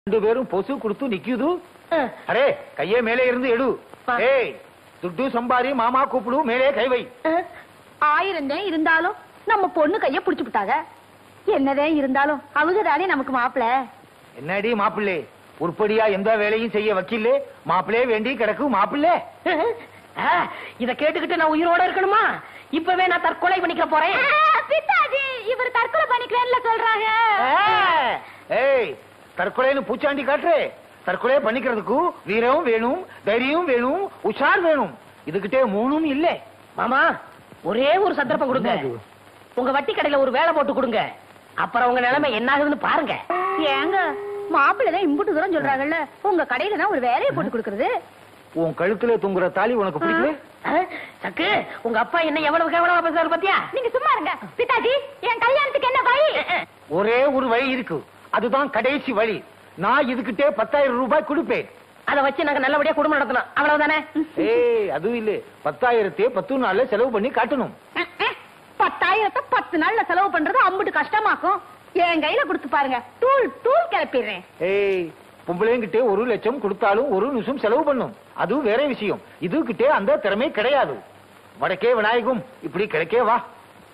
ரெண்டு பேரும் பொசு கொடுத்து நிக்குது அரே கையே மேலே இருந்து எடு பா. ஏய் துட்டு சம்பாரி மாமா கூப்பிடு மேலே கை வை ஆயிரம் தான் இருந்தாலும் நம்ம பொண்ணு கைய புடிச்சு விட்டாங்க என்னதே இருந்தாலும் அவங்க தானே நமக்கு மாப்பிள என்னடி மாப்பிள்ளை உருப்படியா எந்த வேலையும் செய்ய வக்கீல்லே மாப்பிள்ளே வேண்டி கிடக்கு மாப்பிள்ளை இத கேட்டுக்கிட்டு நான் உயிரோட இருக்கணுமா இப்பவே நான் தற்கொலை பண்ணிக்க போறேன் பித்தாஜி இவர் தற்கொலை பண்ணிக்கிறேன்ல சொல்றாங்க ஏய் தற்கொலைன்னு பூச்சாண்டி காட்டுறே தற்கொலை பண்ணிக்கிறதுக்கு வீரம் வேணும் தைரியம் வேணும் உஷார் வேணும் இதுகிட்டே மூணும் இல்ல மாமா ஒரே ஒரு சந்தர்ப்பம் கொடுங்க உங்க வட்டி கடையில ஒரு வேலை போட்டு கொடுங்க அப்புறம் உங்க நிலைமை என்ன ஆகுதுன்னு பாருங்க ஏங்க மாப்பிள்ளை தான் இம்புட்டு தூரம் சொல்றாங்கல்ல உங்க கடையில தான் ஒரு வேலையை போட்டு கொடுக்கறது உன் கழுத்துல தொங்குற தாலி உனக்கு பிடிக்கல அஹ், சக்கு உங்க அப்பா என்ன எவ்வளவு கேவலமா பேசுறாரு பாத்தியா நீங்க சும்மா இருங்க பித்தாஜி என் கல்யாணத்துக்கு என்ன வழி ஒரே ஒரு வழி இருக்கு அதுதான் கடைசி வழி நான் இதுகிட்டே பத்தாயிரம் ரூபாய் கொடுப்பேன் அத வச்சு நாங்க நல்லபடியா குடும்பம் நடத்தணும் அவ்வளவுதானே ஏய் அதுவும் இல்ல பத்தாயிரத்தே பத்து நாள்ல செலவு பண்ணி காட்டணும் பத்தாயிரத்தை பத்து நாள்ல செலவு பண்றது அம்புட்டு கஷ்டமாக்கும் என் கையில கொடுத்து பாருங்க டூல் டூல் கிளப்பிடுறேன் ஏய் பொம்பளைங்கிட்டே ஒரு லட்சம் கொடுத்தாலும் ஒரு நிமிஷம் செலவு பண்ணும் அதுவும் வேற விஷயம் இதுகிட்டே அந்த திறமை கிடையாது வடக்கே விநாயகம் இப்படி கிடைக்கே வா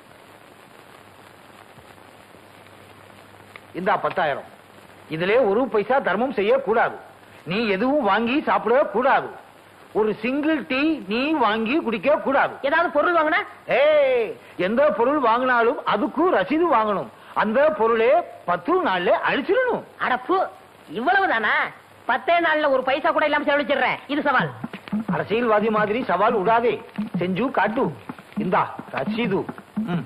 இந்தா பத்தாயிரம் இதுல ஒரு பைசா தர்மம் செய்யக்கூடாது நீ எதுவும் வாங்கி சாப்பிட கூடாது ஒரு சிங்கிள் டீ நீ வாங்கி குடிக்க கூடாது ஏதாவது பொருள் வாங்கினா ஏய் எந்த பொருள் வாங்கினாலும் அதுக்கும் ரசீது வாங்கணும் அந்த பொருளே பத்து நாள்ல அழிச்சிடணும் அடப்பு இவ்வளவுதானா பத்தே நாள்ல ஒரு பைசா கூட இல்லாம செலவழிச்சிடுறேன் இது சவால் அரசியல்வாதி மாதிரி சவால் விடாதே செஞ்சு காட்டு இந்தா ரசீது ம்.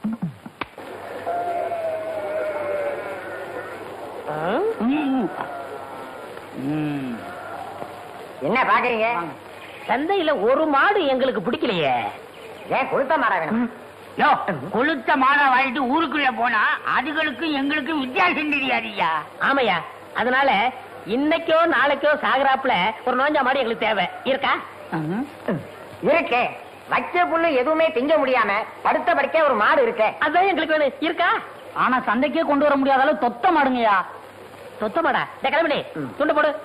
என்ன பாக்குறீங்க சந்தையில ஒரு மாடு எங்களுக்கு பிடிக்கலையே ஏன் கொளுத்த மாடா வேணும் யோ கொளுத்த மாடா வாங்கிட்டு ஊருக்குள்ள போனா அதுகளுக்கு எங்களுக்கு வித்தியாசம் தெரியாதுயா ஆமையா அதனால இன்னைக்கோ நாளைக்கோ சாகராப்புல ஒரு நோஞ்சா மாடு எங்களுக்கு தேவை இருக்கா இருக்கே வச்ச புல்லு எதுவுமே திங்க முடியாம படுத்த படுக்க ஒரு மாடு இருக்கே அதான் எங்களுக்கு வேணும் இருக்கா ஆனா சந்தைக்கே கொண்டு வர முடியாத அளவு தொத்த மாடுங்கய்யா சொத்த மாடா இந்த கிளம்பி துண்டு போடு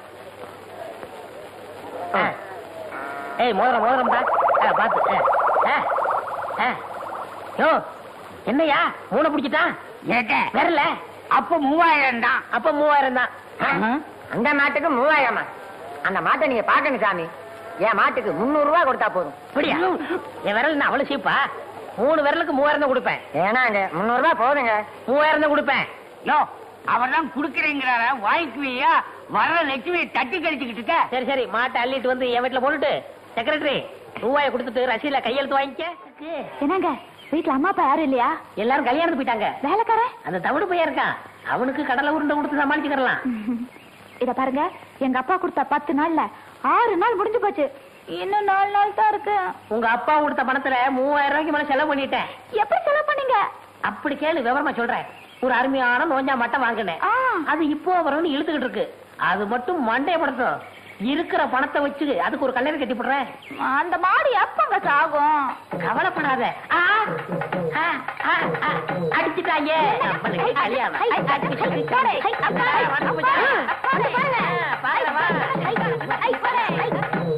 ஆ. ஏய் மோதிரம் மோதிரம்டா ஆ, பாத்து ஆ. ஆ. ஆ. யோ என்னையா மூணை பிடிச்சிட்டான் ஏட்ட வரல அப்ப மூவாயிரம் தான் அப்ப மூவாயிரம் தான் அந்த மாட்டுக்கு மூவாயிரமா அந்த மாட்டை நீங்க பாக்கணும் சாமி என் மாட்டுக்கு முன்னூறு ரூபாய் கொடுத்தா போதும் அப்படியா என் விரல் என்ன அவ்வளவு சீப்பா மூணு விரலுக்கு மூவாயிரம் தான் கொடுப்பேன் ஏன்னாங்க முன்னூறு ரூபாய் போதுங்க மூவாயிரம் தான் கொடுப்பேன் யோ அவர் தான் குடுக்கறேங்கிறார வாய்க்குவியா வர்ற லட்சுமியை தட்டி கழிச்சுக்கிட்டு இருக்க சரி சரி மாட்டை அள்ளிட்டு வந்து என் வீட்டுல போட்டுட்டு செக்ரட்டரி ரூபாயை கொடுத்துட்டு ரசீல கையெழுத்து வாங்கிக்க என்னங்க வீட்டுல அம்மா அப்பா யாரும் இல்லையா எல்லாரும் கல்யாணத்துக்கு போயிட்டாங்க வேலைக்காரன் அந்த தவிடு பையன் இருக்கான் அவனுக்கு கடலை உருண்டை கொடுத்து சமாளிச்சுக்கலாம் இத பாருங்க எங்க அப்பா கொடுத்த பத்து நாள்ல ஆறு நாள் முடிஞ்சு போச்சு இன்னும் நாலு நாள் தான் இருக்கு உங்க அப்பா கொடுத்த பணத்துல மூவாயிரம் ரூபாய்க்கு மேல செலவு பண்ணிட்டேன் எப்படி செலவு பண்ணீங்க அப்படி கேளு விவரமா சொல்றேன் ஒரு அருமையான நோஞ்சா மட்டும் வாங்கினேன் ஆ. அது இப்போ வரும்னு இழுத்துக்கிட்டு இருக்கு அது மட்டும் மண்டையப்படுத்தும் இருக்கிற பணத்தை வச்சு அதுக்கு ஒரு கல்லறை கட்டி போடுறேன் அந்த மாடு எப்பங்க சாகும் கவலைப்படாத ஆ, ஆ, ஆ, ஆ, அடிச்சுட்டாங்க நம்மளுக்கு கல்யாணம். ஐ, ஐ, ஐ, போடே. ஐ, அப்பா, ஐ, வந்து அப்பா, போச்சா? போடே, போடே. ஆ, பாரு, வா. ஐ, ஐ, போடே. ஐ.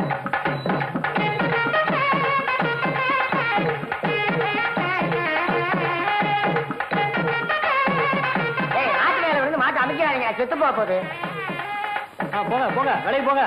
ஏய் நாட்டு மேல விழுந்து மாட்டை அமைக்கிறாங்க செத்து போக போகுது போங்க போங்க வேலைக்கு போங்க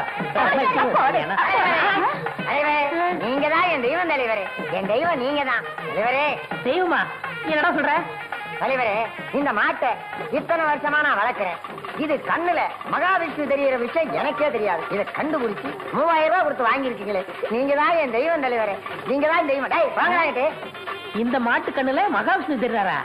தலைவரே நீங்க தான் என் தெய்வம் தலைவரே என் தெய்வம் நீங்க தான் தலைவரே தெய்வமா நீ என்னடா சொல்ற தலைவரே இந்த மாட்டை இத்தனை வருஷமா நான் வளர்க்கிறேன் இது கண்ணுல மகாவிஷ்ணு தெரியற விஷயம் எனக்கே தெரியாது இதை கண்டுபிடிச்சு மூவாயிரம் ரூபாய் கொடுத்து வாங்கியிருக்கீங்களே நீங்க தான் என் தெய்வம் தலைவரே நீங்க தான் தெய்வம் டேய் வாங்கலாங்கிட்டு இந்த மாட்டு கண்ணுல மகாவிஷ்ணு தெரியாரா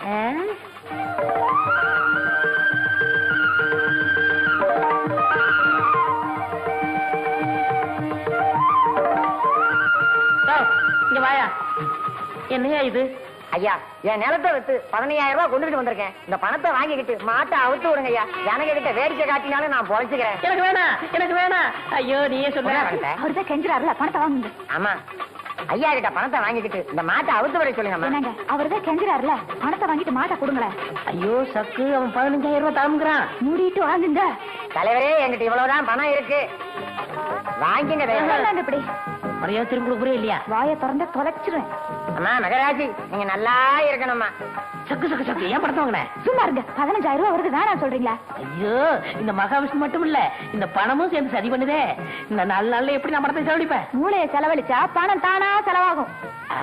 இங்க வாயா என்னையா இது ஐயா என் நிலத்தை வித்து பதினையாயிரம் ரூபாய் கொண்டுட்டு வந்திருக்கேன் இந்த பணத்தை வாங்கிக்கிட்டு மாட்டை அவுத்து விடுங்க ஐயா ஜனங்க கிட்ட வேடிக்கை காட்டினாலும் நான் பொழைச்சுக்கிறேன் எனக்கு வேணாம் எனக்கு வேணாம் ஐயோ நீயே சொல்ற பணத்தை? அவர்தான் கெஞ்சுறாருல பணத்தை வாங்குங்க ஆமா ஐயா கிட்ட பணத்தை வாங்கிக்கிட்டு இந்த மாட்டை அவுத்து வர சொல்லுங்கம்மா என்னங்க அவர்தான் கெஞ்சுறாருல பணத்தை வாங்கிட்டு மாட்டை கொடுங்களேன் ஐயோ சக்கு அவன் பதினஞ்சாயிரம் ரூபாய் தாமுங்கிறான் மூடிட்டு வாங்குங்க தலைவரே என்கிட்ட இவ்வளவுதான் பணம் இருக்கு வாங்கிங்க தயவு என்னங்க இப்படி மரியாதை திரும்ப கொடுக்குறே இல்லையா வாயை திறந்த தொலைச்சிருவேன் அம்மா மகராஜி நீங்க நல்லா இருக்கணும்மா சக்கு சக்கு சக்கு ஏன் படத்தை வாங்கின சும்மா இருங்க பதினஞ்சாயிரம் ரூபாய் வருது வேணாம் சொல்றீங்களா ஐயோ இந்த மகாவிஷ்ணு மட்டும் இல்ல இந்த பணமும் சேர்ந்து சரி பண்ணுதே இந்த நாலு நாள்ல எப்படி நான் பணத்தை செலவழிப்பேன் மூளையை செலவழிச்சா பணம் தானா செலவாகும் ஆ?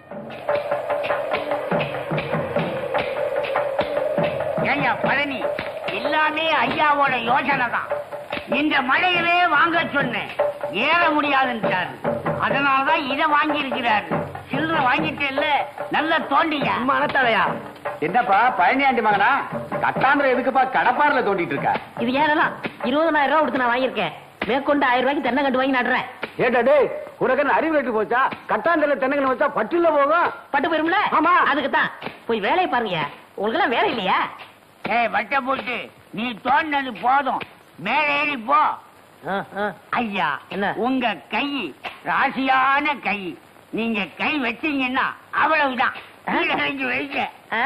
ஏய்யா பழனி எல்லாமே ஐயாவோட யோசனை தான் இந்த மலையிலே வாங்க சொன்னேன் ஏற முடியாதுன்றாரு அதனாலதான் இதை வாங்கி இருக்கிறாரு சில்லற வாங்கிட்டு இல்ல நல்ல தோண்டியா மனத்தலையா என்னப்பா பழனியாண்டி மகனா கட்டாந்திர எதுக்குப்பா கடப்பாறுல தோண்டிட்டு இருக்க இது ஏனெல்லாம் இருபதனாயிரம் ரூபாய் கொடுத்து நான் வாங்கியிருக்கேன் மேற்கொண்டு ஆயிரம் ரூபாய்க்கு தென்னங்கண்டு வாங்கி நடுறேன் ஏட்டா டேய் உனக்கு அறிவு கட்டு போச்சா கட்டாந்தல தென்னங்கன்னு வச்சா பட்டுல போகும் பட்டு போயிரும்ல ஆமா. அதுக்கு தான் போய் வேலையை பாருங்க உங்களுக்கு எல்லாம் வேலை இல்லையா ஏய் வட்ட போட்டு நீ தோண்டது போதும் மேலே ஏறி போ ஆ, ஆ. ஐயா என்ன? உங்க கை ராசியான கை நீங்க கை வச்சீங்கன்னா அவ்வளவுதான் கீழே இறங்கி வைங்க ஆ.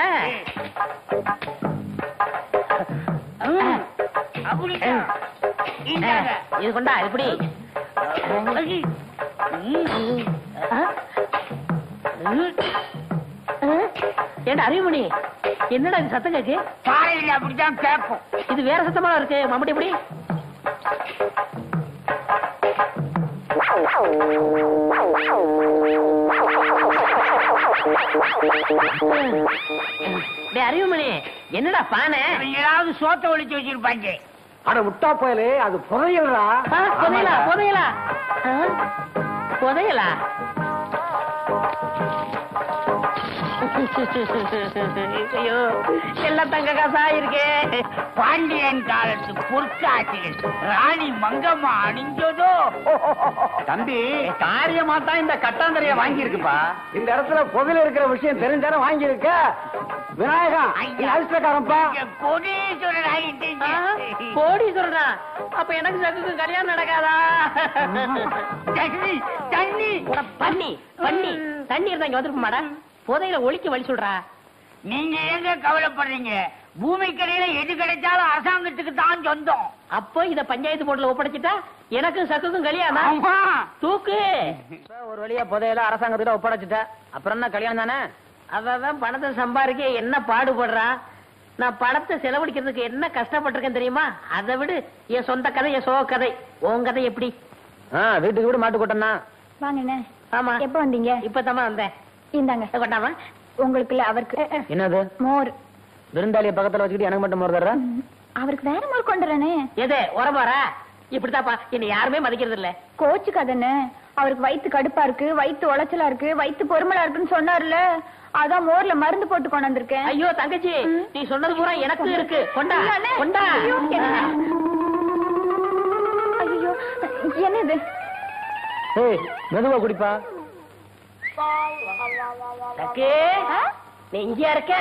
ம். அப்படிதான் ஆ, இந்தாங்க. இது கொண்டா எப்படி ம். ஆ? ஏண்டா அறிவுமணி என்னடா இது சத்தம் கேக்கு பாறையில் அப்படித்தான் கேட்கும் இது வேற சத்தமா இருக்கு மம்பட்டி எப்படி டேய் அறிவுமணி என்னடா பானை ஏதாவது சோத்த ஒழிச்சு வச்சிருப்பாங்க அட முட்டா போயலே அது புதையல்டா ஆ, புதையலா புதையலா ஆ? புதையலா ஐயோ எல்லாம் தங்க காசா இருக்கே பாண்டியன் காலத்து பொற்காட்சிகள் ராணி மங்கம்மா அணிஞ்சதோ தம்பி காரியமா தான் இந்த கட்டாந்தரைய வாங்கி இருக்குப்பா இந்த இடத்துல புதையில இருக்கிற விஷயம் தெரிஞ்சானே வாங்கி இருக்க விநாயகா நீ அதிர்ஷ்டக்காரன்ப்பா இங்க கோடீஸ்வரர் ஆகிட்டீங்க கோடி சொல்றா அப்ப எனக்கு சகுக்கு கல்யாணம் நடக்காதா தண்ணி தண்ணி உட பண்ணி பண்ணி தண்ணி இருந்தா இங்க வந்துருப்ப புதையில ஒழிக்க வழி சொல்றா நீங்க ஏங்க கவலைப்படுறீங்க பூமிக்கரையில எது கிடைச்சாலும் அரசாங்கத்துக்கு தான் சொந்தம் அப்போ இத பஞ்சாயத்து போர்டுல ஒப்படைச்சிட்டா எனக்கும் சக்குக்கும் கல்யாணம் ஆமா தூக்கு ஒரு வழியா புதையில அரசாங்கத்திட்ட ஒப்படைச்சிட்ட அப்புறம் என்ன கல்யாணம் தானே அதான் பணத்தை சம்பாதிக்க என்ன பாடுபடுறான் நான் பணத்தை செலவழிக்கிறதுக்கு என்ன கஷ்டப்பட்டிருக்கேன் தெரியுமா அதை விடு என் சொந்த கதை என் சோக கதை உன் கதை எப்படி வீட்டுக்கு வீடு மாட்டு கொட்டனா வாங்கண்ணே ஆமா எப்ப வந்தீங்க இப்பதாம்மா வந்தேன் இந்தாங்க கொண்டாமா உங்களுக்கு இல்ல அவருக்கு என்னது மோர் விருந்தாளிய பக்கத்துல வச்சுக்கிட்டு எனக்கு மட்டும் மோர்தர்ற ம், அவருக்கு வேற மோர் கொண்டு வரேனே எது உரமாரா இப்படித்தாப்பா என்ன யாருமே மதிக்கிறது இல்ல கோச்சுக்காதண்ணே அவருக்கு வயித்து கடுப்பா இருக்கு வயித்து உளைச்சலா இருக்கு வயித்து பொறுமலா இருக்குன்னு சொன்னார்ல அதான் மோர்ல மருந்து போட்டு கொண்டு வந்திருக்கேன் ஐயோ தங்கச்சி நீ சொன்னது பூரா எனக்கு இருக்கு கொண்டா இல்ல, அண்ணே. கொண்டா ஐயோ, என்ன? ஐயோ என்னது ஏய் மெதுவா குடிப்பா சக்கு நீ இங்கயா இருக்க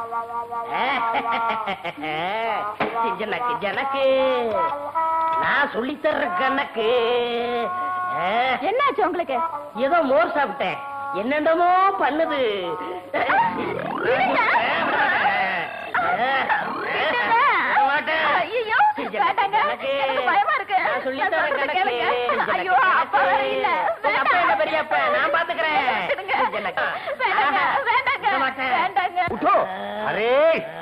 ஜனக்கு ஜனக்கு நான் சொல்லி தர்ற கணக்கு என்னாச்சு உங்களுக்கு ஏதோ மோர் சாப்பிட்டேன் என்னென்னமோ பண்ணுது ஐயோ வேண்டாங்க எனக்கு பயமா இருக்கு நான் சொல்லி தரேன் நான் சொல்றதை கணக்கு. கேளுங்க. ஐயோ அப்பா இல்ல உங்க அப்பா இல்ல பெரியப்பா நான் பாத்துக்கிறேன் விடுங்க. ஜனக்கு. வேண்டாங்க ஆஹா. வேண்டாங்க விட மாட்டேன். வேண்டாங்க உட்டோ அரே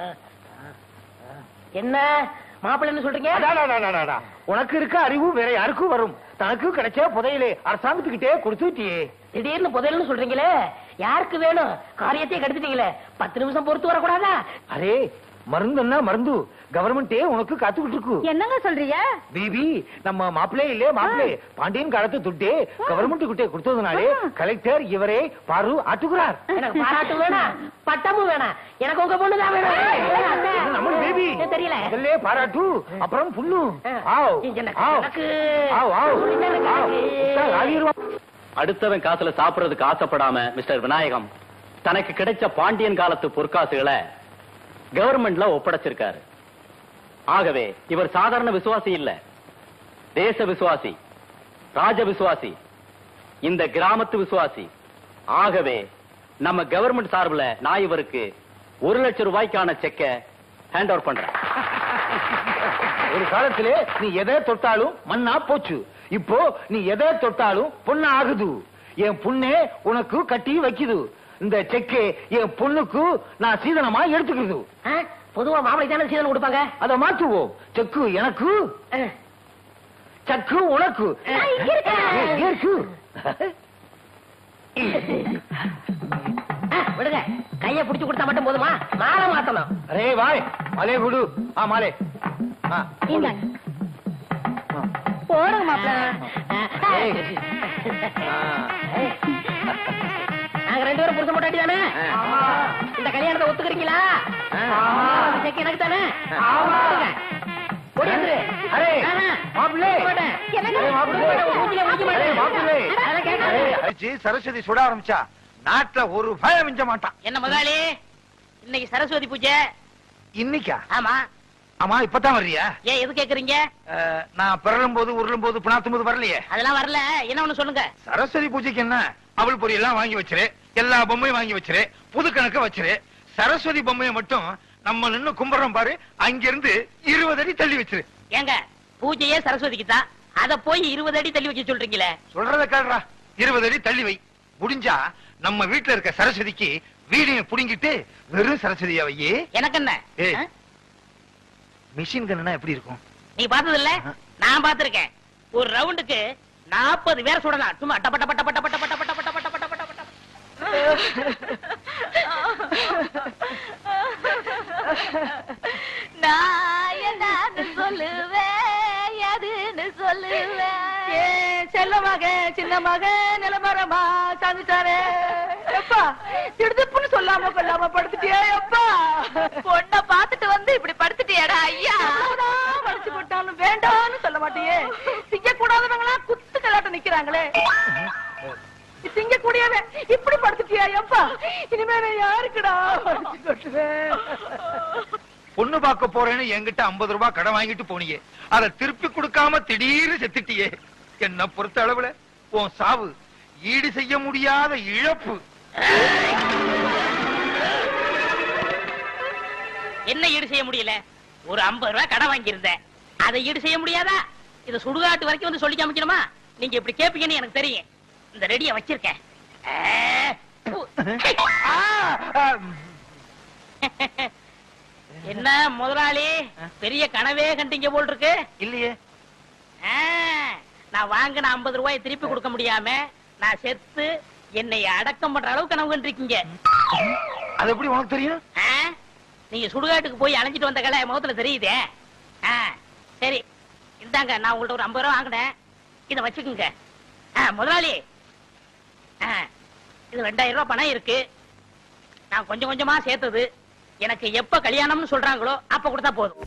என்ன மாப்பிள்ளைன்னு சொல்றீங்க அடாடாடாடாடா. உனக்கு இருக்க அறிவு வேற யாருக்கும் வரும் தனக்கு கிடைச்ச புதையிலே அரசாங்கத்துக்கிட்டே கொடுத்துட்டியே திடீர்னு புதையல்னு சொல்றீங்களே யாருக்கு வேணும் காரியத்தையே கெடுத்துட்டீங்களே பத்து நிமிஷம் பொறுத்து வரக்கூடாதா அரே மருந்துன்னா மருந்து கவர்மெண்டே உனக்கு காத்துக்கிட்டு இருக்கு என்னங்க சொல்றீங்க பேபி நம்ம மாப்பிளே இல்லே மாப்பிளே பாண்டியன் காலத்து துட்டே கவர்மெண்ட் கிட்டே கொடுத்ததுனாலே கலெக்டர் இவரே பாரு ஆட்டுகிறார் எனக்கு பாராட்டு வேணாம் பட்டமும் வேணாம் எனக்கு உங்க பொண்ணுதான் வேணும் நம்ம பேபி எனக்கு தெரியல முதல்ல பாராட்டு அப்புறம் புண்ணு ஆவ் எனக்கு- ஆவ் எனக்கு- ஆவ் ஆவ் எனக்கு- ஆவ் உத்தா ஆகிருவான். அடுத்தவன் காசுல சாப்பிடுறதுக்கு ஆசைப்படாம மிஸ்டர் விநாயகம் தனக்கு கிடைச்ச பாண்டியன் காலத்து பொற்காசுகளை கவர்மெண்ட்ல ஒப்படைச்சிருக்காரு ஆகவே இவர் சாதாரண விசுவாசி இல்ல தேச விசுவாசி ராஜ விசுவாசி இந்த கிராமத்து விசுவாசி ஆகவே நம்ம கவர்மெண்ட் சார்பில் நான் இவருக்கு ஒரு லட்சம் ரூபாய்க்கான செக்கை ஹேண்ட் ஓவர் பண்றேன் ஒரு காலத்திலே நீ எதை தொட்டாலும் மண்ணா போச்சு இப்போ நீ எதை தொட்டாலும் பொண்ணா ஆகுது என் புண்ணே உனக்கு கட்டி வைக்குது இந்த செக்கே என் பொண்ணுக்கு நான் சீதனமா எடுத்துக்கிறது ஆ, பொதுவா மாப்பிளை தானே சீதனம் கொடுப்பாங்க அதை மாற்றுவோம் செக்கு எனக்கு ஆ. சக்கு உனக்கு நான் இங்க இருக்கேன். இங்க இருக்கு ஆ, விடுங்க கைய புடிச்சு கொடுத்தா மட்டும் போதுமா மாலை மாத்தணும் அரே வாய் மாலே குடு ஆ மாலே ஆ, இந்தாங்க போடுங்க மாப்பிள்ள ஏய். ஆ. நாங்க ரெண்டு பேரும் புருஷ போட்டாட்டி தானே இந்த கல்யாணத்தை ஒத்துக்கிறீங்களா அந்த செக் எனக்கு தானே கொடுங்க. ஓடி வந்துரு. அரே ஆஹா. மாப்பிள்ளை போட்டேன். என்னங்க? அரே, மாப்பிள்ளை ஊத்தில ஊத்தி அரே, மாட்டேன். மாப்பிள்ளை அதெல்லாம் கேட்காத. அரே, அடிச்சு சரஸ்வதி சுட ஆரம்பிச்சா நாட்டுல ஒரு பயம் மிஞ்ச மாட்டான் என்ன முதலாளி இன்னைக்கு சரஸ்வதி பூஜை இன்னைக்கா ஆமா ஆமா இப்பதான் வர்றியா ஏன் எது கேக்குறீங்க அஹ், நான் பிறலும் போது உருளும் போது பிணாத்தும் போது வரலையே அதெல்லாம் வரல என்ன ஒண்ணு சொல்லுங்க சரஸ்வதி பூஜைக்கு என்ன அவள் பொரி எல்லாம் வாங்கி வச்சிரு எல்லா பொம்மையும் வாங்கி வச்சிரு புது கணக்க வச்சிரு சரஸ்வதி பொம்மையை மட்டும் நம்ம நின்னு கும்பிடுறோம் பாரு அங்கிருந்து இருபது அடி தள்ளி வச்சிரு ஏங்க பூஜையே சரஸ்வதிக்கு தான் அத போய் இருபது அடி தள்ளி வைக்க சொல்றீங்களே சொல்றத கேள்றா இருபது அடி தள்ளி வை முடிஞ்சா நம்ம வீட்டுல இருக்க சரஸ்வதிக்கு வீடையும் புடுங்கிட்டு வெறும் சரஸ்வதியா வையே எனக்கு என்ன ஏய். ஆ? மிஷின் கண்ணுனா எப்படி இருக்கும் நீ பார்த்தது இல்ல நான் பார்த்திருக்கேன் ஒரு ரவுண்டுக்கு நாற்பது பேர் சுடலாம் சும்மா டப்ப டப்ப டப்ப டப்ப டப்ப டப்ப டப்ப டப்ப டப்ப டப்ப டப்ப டப்ப. நான் என்னன்னு சொல்லுவேன் எதுன்னு சொல்லுவேன் செல்ல மக சின்ன மக நிலமரமா சாந்துட்டாரே எப்பா திடுதுப்புன்னு சொல்லாம கொல்லாம படுத்துட்டியே எப்பா பொண்ண பாத்துட்டு வந்து இப்படி படுத்துட்டியாடா ஐயா எவ்வளவுதான் படிச்சு போட்டாலும் வேண்டாம்னு சொல்ல மாட்டியே திங்க கூடாதவங்களா குத்து கலாட்டம் நிக்கிறாங்களே திங்க கூடியவன் இப்படி படுத்துட்டியா எப்பா இனிமே நான் யாருக்குடா படிச்சு கொட்டுவேன் பொண்ணு பார்க்க போறேன்னு என்கிட்ட 50 ரூபாய் கடன் வாங்கிட்டு போனியே அதை திருப்பி கொடுக்காம திடீர்னு செத்துட்டியே என்ன பொறுத்த அளவுல உன் சாவு ஈடு செய்ய முடியாத இழப்பு என்ன ஈடு செய்ய முடியல ஒரு 50 ரூபாய் கடன் வாங்கியிருந்தேன் அதை ஈடு செய்ய முடியாதா இத சுடுகாட்டு வரைக்கும் வந்து சொல்லி காமிக்கணுமா நீங்க இப்படி கேப்பீங்கன்னு எனக்கு தெரியும் இந்த ரெடிய வச்சிருக்கேன் ஆ, பு. ஆ, ஆ, என்ன முதலாளி பெரிய கனவே கண்டீங்க போல் இருக்கு இல்லையே ஆ, நான் வாங்கின 50 ரூபாயை திருப்பி கொடுக்க முடியாம நான் செத்து என்னை அடக்கம் பண்ற அளவுக்கு கனவு கண்டிருக்கீங்க அது எப்படி உனக்கு தெரியும் ஆ? நீங்க சுடுகாட்டுக்கு போய் அலைஞ்சிட்டு வந்த கலை என் முகத்துல தெரியுதே ஆ, சரி இந்தாங்க நான் உங்கள்ட்ட ஒரு 50 ரூபா வாங்கினேன் இத வச்சுக்கோங்க ஆ, முதலாளி ஆ, இது ரெண்டாயிரம் ரூபாய் பணம் இருக்கு நான் கொஞ்சம் கொஞ்சமா சேர்த்தது எனக்கு எப்ப கல்யாணம்னு சொல்றாங்களோ அப்ப கொடுத்தா போதும்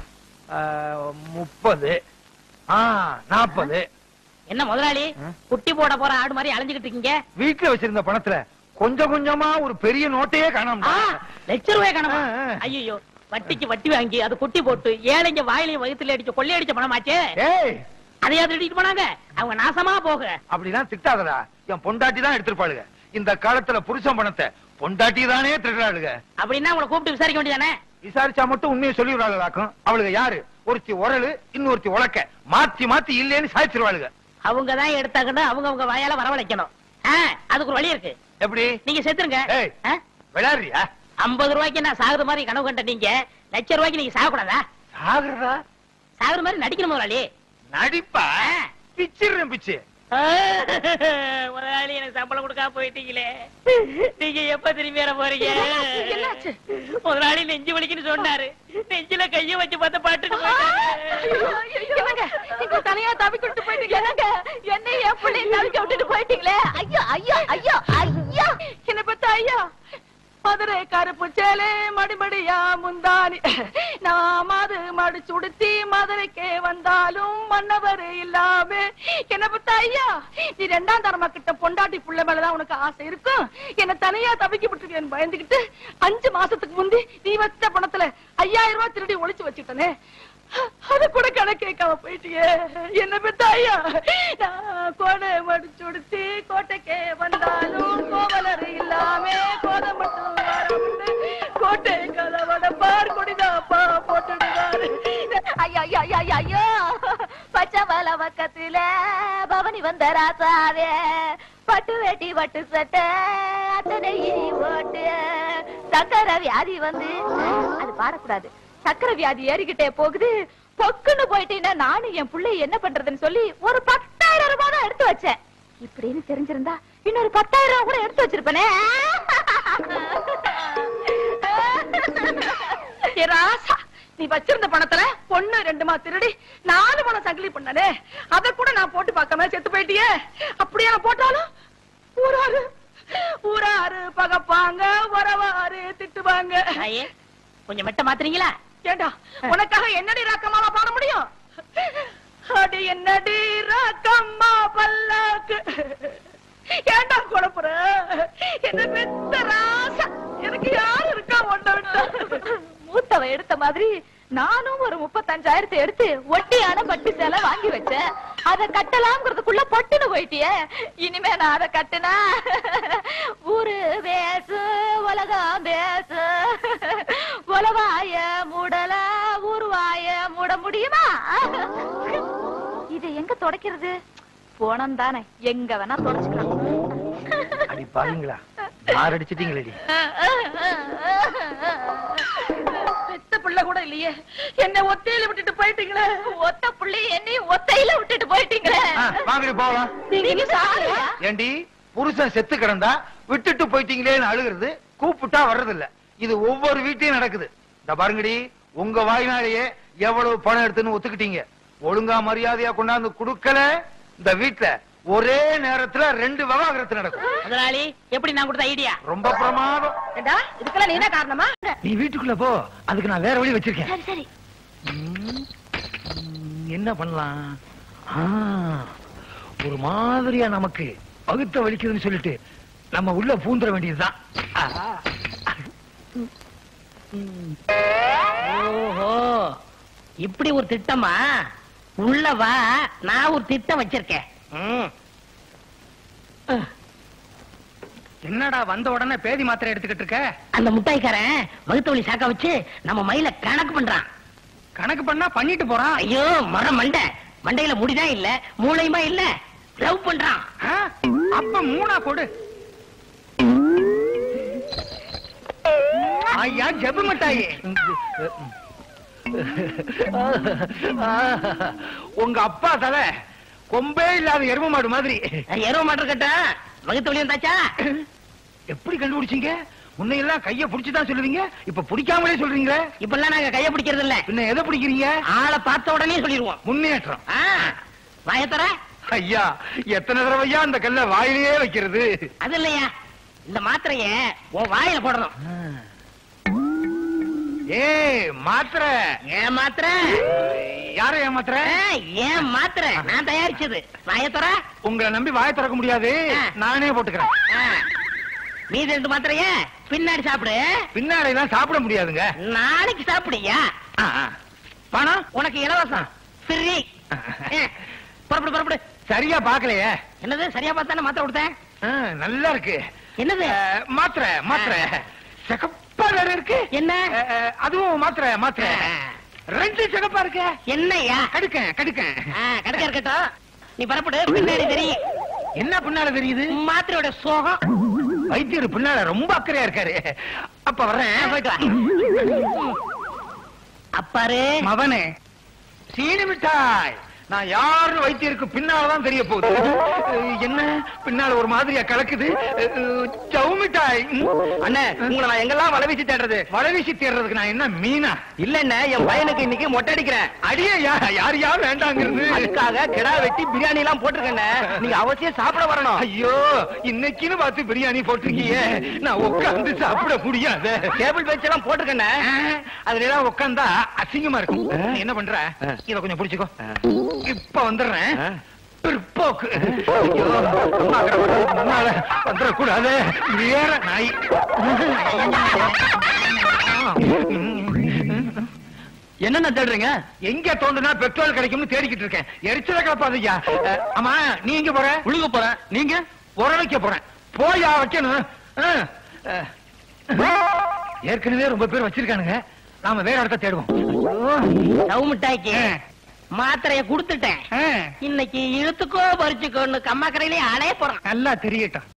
முப்பது ஆ நாற்பது என்ன முதலாளி குட்டி போட போற ஆடு மாதிரி அலைஞ்சுக்கிட்டு இருக்கீங்க வீட்டுல வச்சிருந்த பணத்துல கொஞ்சம் கொஞ்சமா ஒரு பெரிய நோட்டையே காணாம ஆ, லட்ச ரூபாய் கணமா ஆ, ஆ. ஐயோ வட்டிக்கு வட்டி வாங்கி அது குட்டி போட்டு ஏழைங்க வாயிலையும் வயித்துல அடிச்ச கொள்ளையடிச்ச பணமாச்சே ஏய் அதையா திருடிட்டு போனாங்க அவங்க நாசமா போக அப்படிலாம் திட்டாதடா என் பொண்டாட்டி தான் எடுத்திருப்பாளுங்க இந்த காலத்துல புருஷன் பணத்தை பொண்டாட்டி தானே திருடுறாளுங்க அப்படின்னா உங்களை கூப்பிட்டு விசாரிக்க வேண்டியதானே விசாரிச்சா மட்டும் உண்மையை சொல்லிவிடாளுக்கும் அவளுங்க யாரு ஒருத்தி உரலு இன்னொருத்தி உலக்க மாத்தி மாத்தி இல்லேன்னு சாய்ச்சிருவாளுங்க அவங்க தான் எடுத்தாங்கன்னு அவங்க அவங்க வாயால வரவழைக்கணும் ஆ, அதுக்கு ஒரு வழி இருக்கு எப்படி நீங்க செத்துருங்க ஏய். ஆ? விளையாடுறியா ஐம்பது ரூபாய்க்கு நான் சாகுற மாதிரி கனவு கண்ட நீங்க லட்ச ரூபாய்க்கு நீங்க சாகக்கூடாதா சாகுறதா சாகுற மாதிரி நடிக்கணும் முதலாளி நடிப்பா ஆ. பிச்சிடுறேன் பிச்சு ஆ, முதலாளி எனக்கு சம்பளம் கொடுக்காம போயிட்டீங்களே நீங்க எப்ப திரும்பி வர போறீங்க என்னாச்சு? முதலாளி நெஞ்சு வலிக்குன்னு சொன்னாரு நெஞ்சில கைய வச்சு பார்த்த பாட்டுட்டு போயிட்டாரு. என்னங்க நீங்க தனியா தவிக்கிட்டு போயிட்டீங்க என்னங்க என்னை என் பிள்ளை தவிக்க விட்டுட்டு போயிட்டீங்களே ஐயோ ஐயோ ஐயோ ஐயோ என்ன பத்த ஐயா மதுரை கருப்பு சேலே மடிமடியா முந்தானி நான் மாது மடி சுடுத்தி மதுரைக்கே வந்தாலும் மன்னவர் இல்லாம என்ன பத்த ஐயா நீ ரெண்டாம் தரமா கிட்ட பொண்டாட்டி புள்ள மேலதான் உனக்கு ஆசை இருக்கும் என்ன தனியா தவிக்க விட்டுருக்கேன்னு பயந்துகிட்டு அஞ்சு மாசத்துக்கு முந்தி நீ வச்ச பணத்துல ஐயாயிரம் ரூபாய் திருடி ஒளிச்சு வச்சுட்டனே அத கூட கணக்கு கேட்காம போயிட்டியே என்ன பெத்த ஐயா நான் கோடை மடிச்சு உடுத்தி கோட்டைக்கே வந்தாலும் கோவலர் இல்லாம கோதை மட்டும் வரவிட்டு கோட்டை கதவட பார் கொடிதாப்பா போட்டுடுவாரு ஐயோ ஐயோ ஐயோ ஐயோ, ஐயோ பச்சை மலை பக்கத்துல பவனி வந்த ராசாவே பட்டு வேட்டி பட்டு சட்டை அத்தனை இனி ஓட்டு சக்கரை வியாதி வந்து அது பாடக்கூடாது சக்கரை வியாதி ஏறிக்கிட்டே போகுது பொக்குன்னு போயிட்டீங்கன்னா நானும் என் புள்ளை என்ன பண்றதுன்னு சொல்லி ஒரு பத்தாயிரம் ரூபாய் தான் எடுத்து வச்சேன் இப்படின்னு தெரிஞ்சிருந்தா இன்னொரு பத்தாயிரம் ரூபாய் கூட எடுத்து வச்சிருப்பேனே ஏ ராசா நீ வச்சிருந்த பணத்துல பொண்ணு ரெண்டுமா திருடி நாலு பணம் சங்கிலி பண்ணனே அத கூட நான் போட்டு பார்க்காம செத்து போயிட்டியே அப்படியே நான் போட்டாலும் ஊராரு ஊராரு பகப்பாங்க உறவாரு திட்டுவாங்க ஐயே கொஞ்சம் மெட்ட மாத்துறீங்களா ஏண்டா உனக்காக என்னடி ராக்கம்மாவா பாட முடியும் அடி என்னடி ராக்கம்மா பல்லாக்கு ஏண்டா குழப்புற என்ன பெத்த ராசா எனக்கு யாரு இருக்கா ஒன்ன விட்டு மூத்தவ எடுத்த மாதிரி நானும் ஒரு முப்பத்தஞ்சாயிரத்தை எடுத்து ஒட்டியான பட்டு சேலை வாங்கி வச்சேன் அத கட்டலாம்ங்கிறதுக்குள்ள பொட்டுன்னு போயிட்டியே இனிமே நான் அதை கட்டுனா ஊரு பேசு உலகம் பேசு உலவாய மூடல ஊருவாய மூட முடியுமா இதை எங்க தொடக்கிறது போனம் தானே எங்க வேணா தொடச்சுக்கலாம் அடி பாருங்களா யார் அடிச்சிட்டீங்களேடி பெத்த பிள்ளை கூட இல்லையே என்ன ஒத்தையில விட்டுட்டு போயிட்டீங்களே ஒத்த புள்ளி என்னையும் ஒத்தையில விட்டுட்டு போயிட்டீங்களே ஆ, வாங்கடி போகலாம் நீங்க சாரியா ஏண்டி புருஷன் செத்து கிடந்தா விட்டுட்டு போயிட்டீங்களேன்னு அழுகிறது கூப்பிட்டா வர்றது இல்ல இது ஒவ்வொரு வீட்லயும் நடக்குது இந்த பாருங்கடி உங்க வாய்னாலேயே எவ்வளவு பணம் எடுத்துன்னு ஒத்துக்கிட்டீங்க ஒழுங்கா மரியாதையா கொண்டாந்து குடுக்கல இந்த வீட்ல ஒரே நேரத்துல ரெண்டு விவாகரத்து நடக்கும் முதலாளி எப்படி நான் கொடுத்த ஐடியா ரொம்ப பிரமாதம் ஏண்டா இதுக்கெல்லாம் நீ என்ன காரணமா நீ வீட்டுக்குள்ள போ அதுக்கு நான் வேற வழி வச்சிருக்கேன் சரி சரி ம், என்ன பண்ணலாம் ஆ, ஒரு மாதிரியா நமக்கு பகுத்த வலிக்குதுன்னு சொல்லிட்டு நம்ம உள்ள பூந்துட வேண்டியதுதான் ஆ. ஓஹோ இப்படி ஒரு திட்டமா உள்ள வா நான் ஒரு திட்டம் வச்சிருக்கேன் ம். என்னடா வந்த உடனே பேதி மாத்திரை எடுத்துக்கிட்டு இருக்க அந்த முட்டாய்க்காரன் வகுத்த வழி சாக்க வச்சு நம்ம மயில கணக்கு பண்றான் கணக்கு பண்ணா பண்ணிட்டு போறான் ஐயோ மர மண்டை மண்டையில முடிதான் இல்ல மூளையுமா இல்ல லவ் பண்றான் ஆ, அப்ப மூணா கொடு ஐயா ஜெபு மிட்டாயி உங்க அப்பா தலை கொம்பே இல்லாத எரும மாடு மாதிரி எருவ மாட்டு கட்ட வகுத்த வழி வந்தாச்சா எப்படி கண்டுபிடிச்சீங்க முன்னையெல்லாம் கைய புடிச்சுதான் சொல்லுவீங்க இப்ப பிடிக்காமலே சொல்றீங்களே இப்பெல்லாம் நாங்க கைய பிடிக்கிறது இல்ல பின்ன எதை பிடிக்கிறீங்க ஆளை பார்த்த உடனே சொல்லிடுவோம் முன்னேற்றம் ஆ, வாயத்தர ஐயா எத்தனை தடவையா அந்த கல்ல வாயிலேயே வைக்கிறது அது இல்லையா இந்த மாத்திரைய உன் வாயில போடணும் ஏய் மாத்திரை ஏன் மாத்திரை யாரை ஏமாத்துற ஆ, ஏன் மாத்திரை நான் தயாரிச்சது வாயத்தர உங்களை நம்பி வாயை திறக்க முடியாது ஆ. நானே போட்டுக்கிறேன் மீதி ரெண்டு மாத்திரைய பின்னாடி சாப்பிடு பின்னாடி எல்லாம் சாப்பிட முடியாதுங்க நாளைக்கு சாப்பிடுயா ஆ, ஆ. பணம் உனக்கு இலவசம் ஃப்ரீ புறப்படு புறப்படு சரியா பாக்கலையே என்னது சரியா பார்த்தானே மாத்திரை கொடுத்தேன் ஆ, நல்லா இருக்கு என்னது ஆ, மாத்திரை மாத்திரை சிகப்பா வேற இருக்கு என்ன ஆ, ஆ, அதுவும் மாத்திரை மாத்திரை ரெண்டு சிகப்பா இருக்கு என்னய்யா கடுக்க கடுக்க ஆ, கடைக்கா இருக்கட்டும் நீ புறப்படு பின்னாடி தெரியும் என்ன பின்னால தெரியுது மாத்திரையோட சோகம் வைத்தியர் பின்னால ரொம்ப அக்கறையா இருக்காரு அப்ப வர்றேன் போயிட்டு வா அப்பாரு மவனே சீனி மிட்டாய் நான் யாருன்னு வைத்தியருக்கு பின்னாலதான் தெரிய போகுது அஹ், என்ன பின்னால ஒரு மாதிரியா கலக்குது அஹ், சவு மிட்டாய் அண்ணே உங்களை நான் எங்கெல்லாம் வலை வீசி தேடுறது வளவீசி தேடுறதுக்கு நான் என்ன மீனா இல்லண்ணே என் பையனுக்கு இன்னைக்கு மொட்டை அடிக்கிறேன் அடியே யா- யார் யார் வேண்டாங்கிறது அதுக்காக கிடா வெட்டி பிரியாணி எல்லாம் போட்டிருக்கேன்னு நீங்க அவசியம் சாப்பிட வரணும் ஐயோ இன்னைக்குன்னு பார்த்து பிரியாணி போட்டிருக்கீங்க நான் உட்கார்ந்து சாப்பிட முடியாது டேபிள் பெஞ்ச் எல்லாம் போட்டிருக்கேண்ணே அதுல எல்லாம் உட்கார்ந்தா அசிங்கமா இருக்கும் நீ என்ன பண்ற இத கொஞ்சம் புடிச்சுக்கோ இப்ப வந்துடுறேன் பிற்போக்கு ஐயோ, அம்மா அக்கறை பண்றதுக்கு முன்னால வந்துடக்கூடாது வேற நாய் என்னென்ன தேடுறீங்க எங்க தோண்டுனா பெட்ரோல் கிடைக்கும்னு தேடிக்கிட்டு இருக்கேன் எரிச்சல கலப்பாதய்யா அஹ், ஆமா நீ எங்க போற உழுக போறேன் நீங்க உர வைக்க போறேன் போயா வைக்கணும் அஹ், அஹ். ஏற்கனவே ரொம்ப பேர் வச்சிருக்கானுங்க நாம வேற இடத்த தேடுவோம் சவு மிட்டாய்க்கு மாத்திரைய குடுத்துட்டேன் அஹ், இன்னைக்கு இழுத்துக்கோ பறிச்சுக்கோன்னு கம்மாக்கரையிலே அலைய போறான் நல்லா தெரியட்டும்